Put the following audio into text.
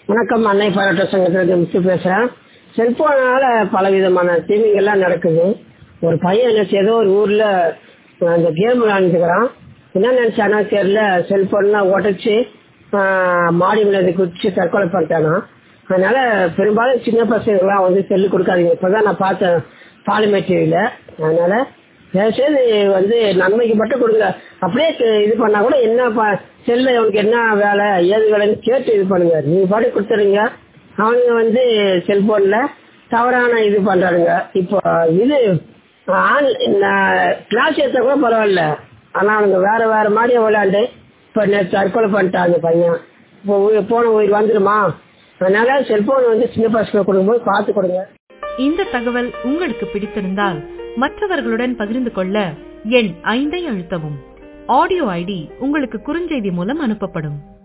வணக்கம் அன்னை பாராட்ட சங்கத்திலிருந்து முத்து பேசுறேன் செல்போனால பல விதமான தீமைகள்லாம் நடக்குது ஒரு பையன் என்ன ஏதோ ஒரு ஊர்ல அந்த கேம் விளையாண்டுக்கிறான் என்ன நினைச்சானா தெரியல செல்போன்லாம் உடைச்சு மாடி மேலே குதிச்சு தற்கொலை பண்ணிட்டானா அதனால பெரும்பாலும் சின்ன பசங்கள்லாம் வந்து செல்லு கொடுக்காதீங்க இப்பதான் நான் பார்த்தேன் பாலிமர் டிவியில அதனால தயவுசெய்து வந்து நன்மைக்கு மட்டும் கொடுங்க அப்படியே இது பண்ணா கூட என்ன செல்ல அவனுக்கு என்ன வேலை ஏது வேலைன்னு கேட்டு இது பண்ணுங்க நீங்க பாட்டு கொடுத்துறீங்க அவனுங்க வந்து செல்போன்ல தவறான இது பண்றானுங்க இப்போ இது கிளாஸ் எடுத்தா கூட பரவாயில்ல ஆனா அவனுங்க வேற வேற மாதிரியே விளையாண்டு இப்போ நேற்று தற்கொலை பண்ணிட்டாங்க பையன் இப்போ போன உயிர் வந்துருமா அதனால செல்போன் வந்து சின்ன பசங்க கொடுக்கும்போது பார்த்து கொடுங்க இந்த தகவல் உங்களுக்கு பிடித்திருந்தால் மற்றவர்களுடன் பகிர்ந்து கொள்ள எண் ஐந்தை அழுத்தவும் ஆடியோ ஐடி உங்களுக்கு குறுஞ்செய்தி மூலம் அனுப்பப்படும்